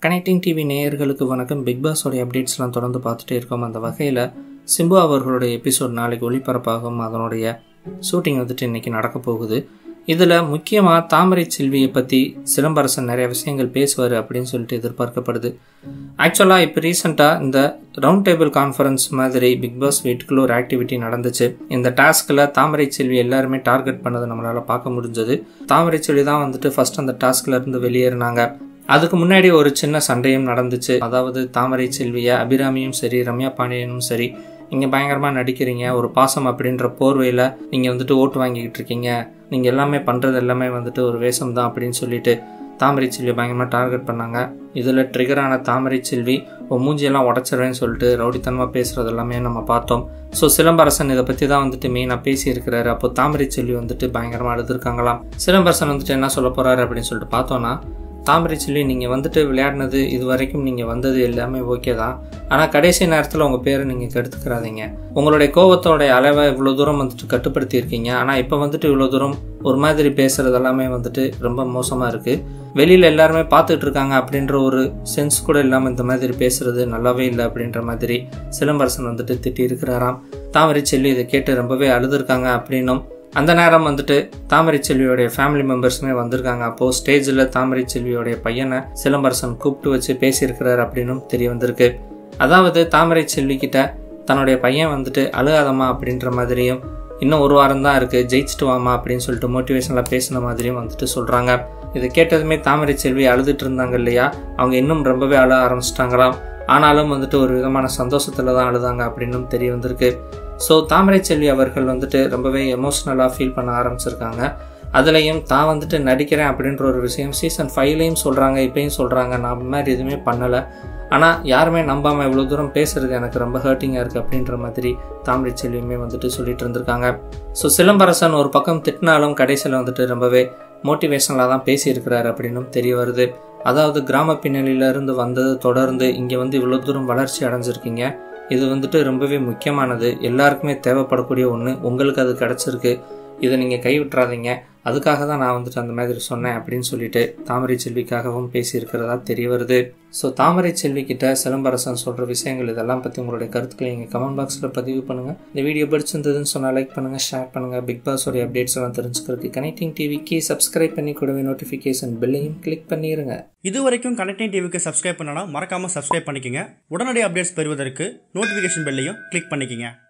connecting TV நேயர்களுக்கு வணக்கம் big பாஸோடைய அப்டேட்ஸ்லாம் தொடர்ந்து பார்த்துட்டே இருக்கோம் அந்த வகையில் சிம்பு அவர்களுடைய எபிசோட் நாளைக்கு ஒளிபரப்பாகும் அதனுடைய ஷூட்டிங் வந்துட்டு இன்றைக்கி நடக்க போகுது இதில் முக்கியமாக தாமரை செல்வியை பற்றி சிலம்பரசன் நிறைய விஷயங்கள் பேசுவார் அப்படின்னு சொல்லிட்டு எதிர்பார்க்கப்படுது ஆக்சுவலாக இப்போ ரீசெண்டாக இந்த ரவுண்ட் டேபிள் கான்ஃபரன்ஸ் மாதிரி பிக் பாஸ் வீட்டுக்குள்ள ஒரு ஆக்டிவிட்டி நடந்துச்சு இந்த டாஸ்கில் தாமரை செல்வி எல்லாருமே டார்கெட் பண்ணதை நம்மளால் பார்க்க முடிஞ்சது தாமரை செல்வி தான் வந்துட்டு ஃபர்ஸ்ட் அந்த டாஸ்க்ல இருந்து வெளியேறினாங்க அதுக்கு முன்னாடி ஒரு சின்ன சண்டையும் நடந்துச்சு அதாவது தாமரை செல்வியை அபிராமியும் சரி ரம்யா பாண்டியனும் சரி நீங்கள் பயங்கரமாக நடிக்கிறீங்க ஒரு பாசம் அப்படின்ற போர்வையில் நீங்கள் வந்துட்டு ஓட்டு வாங்கிக்கிட்டு இருக்கீங்க நீங்கள் எல்லாமே பண்ணுறது எல்லாமே வந்துட்டு ஒரு வேஷம் தான் அப்படின்னு சொல்லிட்டு தாமரை செல்வி பயங்கரமாக டார்கெட் பண்ணாங்க இதில் ட்ரிகரான தாமரை செல்வி உன் மூஞ்சியெல்லாம் உடச்சிடுறேன்னு சொல்லிட்டு ரவுடித்தனமாக பேசுகிறது எல்லாமே நம்ம பார்த்தோம் ஸோ சிலம்பரசன் இதை பற்றி தான் வந்துட்டு மெயினாக பேசியிருக்கிறாரு அப்போ தாமரை செல்வி வந்துட்டு பயங்கரமாக அழுதுருக்காங்களாம் சிலம்பரசன் வந்துட்டு என்ன சொல்ல போகிறாரு அப்படின்னு சொல்லிட்டு பார்த்தோன்னா தாமரை செல்வி நீங்கள் வந்துட்டு விளையாடினது இது வரைக்கும் நீங்கள் வந்தது எல்லாமே ஓகே தான் ஆனால் கடைசி நேரத்தில் உங்கள் பேரை நீங்கள் கெடுத்துக்கிறாதீங்க உங்களுடைய கோபத்தோடைய அளவை இவ்வளோ தூரம் வந்துட்டு கட்டுப்படுத்தி இருக்கீங்க ஆனால் இப்போ வந்துட்டு இவ்வளோ தூரம் ஒரு மாதிரி பேசுகிறது எல்லாமே வந்துட்டு ரொம்ப மோசமாக இருக்குது வெளியில் எல்லாருமே பார்த்துட்டு இருக்காங்க அப்படின்ற ஒரு சென்ஸ் கூட இல்லாமல் இந்த மாதிரி பேசுறது நல்லாவே இல்லை அப்படின்ற மாதிரி சிலம்பரசன் வந்துட்டு திட்டியிருக்கிறாராம் தாமரை செல்வி இதை கேட்டு ரொம்பவே அழுதுருக்காங்க அப்படின்னும் அந்த நேரம் வந்துட்டு தாமரை செல்வியோடைய ஃபேமிலி மெம்பர்ஸுமே வந்திருக்காங்க அப்போது ஸ்டேஜில் தாமரை செல்வியோடைய பையனை சிலம்பரசன் கூப்பிட்டு வச்சு பேசியிருக்கிறார் அப்படின்னும் தெரிய வந்திருக்கு அதாவது தாமரை செல்வி கிட்ட தன்னுடைய பையன் வந்துட்டு அழுகாதம்மா அப்படின்ற மாதிரியும் இன்னும் ஒரு வாரம் தான் இருக்குது ஜெயிச்சுட்டு வாமா அப்படின்னு சொல்லிட்டு மோட்டிவேஷனில் பேசின மாதிரியும் வந்துட்டு சொல்கிறாங்க இதை கேட்டதுமே தாமரை செல்வி அழுதுட்டு இருந்தாங்க இல்லையா அவங்க இன்னும் ரொம்பவே அழ ஆரம்பிச்சிட்டாங்களாம் ஆனாலும் வந்துட்டு ஒரு விதமான சந்தோஷத்தில் தான் அழுதாங்க அப்படின்னும் தெரிய வந்திருக்கு ஸோ தாமரை செல்வி அவர்கள் வந்துட்டு ரொம்பவே எமோஷ்னலாக ஃபீல் பண்ண ஆரம்பிச்சிருக்காங்க அதுலேயும் தான் வந்துட்டு நடிக்கிறேன் அப்படின்ற ஒரு விஷயம் சீசன் ஃபைவ்லேயும் சொல்கிறாங்க இப்பயும் சொல்கிறாங்க நான் அந்த மாதிரி எதுவுமே பண்ணலை ஆனால் யாருமே நம்பாமல் இவ்வளோ தூரம் பேசுறது எனக்கு ரொம்ப ஹர்ட்டிங்காக இருக்குது அப்படின்ற மாதிரி தாமரை செல்வியுமே வந்துட்டு சொல்லிட்டு இருந்திருக்காங்க ஸோ சிலம்பரசன் ஒரு பக்கம் திட்டினாலும் கடைசியில் வந்துட்டு ரொம்பவே மோட்டிவேஷனலாக தான் பேசியிருக்கிறாரு அப்படின்னும் தெரிய வருது அதாவது கிராம பின்னணியிலிருந்து வந்தது தொடர்ந்து இங்கே வந்து இவ்வளோ தூரம் வளர்ச்சி அடைஞ்சிருக்கீங்க இது வந்துட்டு ரொம்பவே முக்கியமானது எல்லாருக்குமே தேவைப்படக்கூடிய ஒன்று உங்களுக்கு அது கிடச்சிருக்கு இதை நீங்கள் கைவிட்டுறாதீங்க அதுக்காக தான் நான் வந்துட்டு அந்த மாதிரி சொன்னேன் அப்படின்னு சொல்லிட்டு தாமரை செல்விக்காகவும் பேசியிருக்கிறதா தெரிய வருது ஸோ தாமரை செல்வி கிட்ட சிலம்பரசன் சொல்கிற விஷயங்கள் இதெல்லாம் பற்றி உங்களுடைய கருத்துக்களை நீங்கள் கமெண்ட் பாக்ஸில் பதிவு பண்ணுங்கள் இந்த வீடியோ பிடிச்சிருந்ததுன்னு சொன்னால் லைக் பண்ணுங்கள் ஷேர் பண்ணுங்கள் பிக் பாஸோடைய அப்டேட்ஸ் எல்லாம் தெரிஞ்சுக்கிறதுக்கு கனெக்டிங் டிவிக்கு சப்ஸ்கிரைப் பண்ணி கூடவே நோட்டிஃபிகேஷன் பில்லையும் கிளிக் பண்ணிடுங்க இது வரைக்கும் கனெக்டிங் டிவிக்கு சப்ஸ்கிரைப் பண்ணனா மறக்காம சப்ஸ்கிரைப் பண்ணிக்கங்க உடனடி அப்டேட்ஸ் பெறுவதற்கு நோட்டிஃபிகேஷன் பெல்லையும் கிளிக் பண்ணிக்கங்க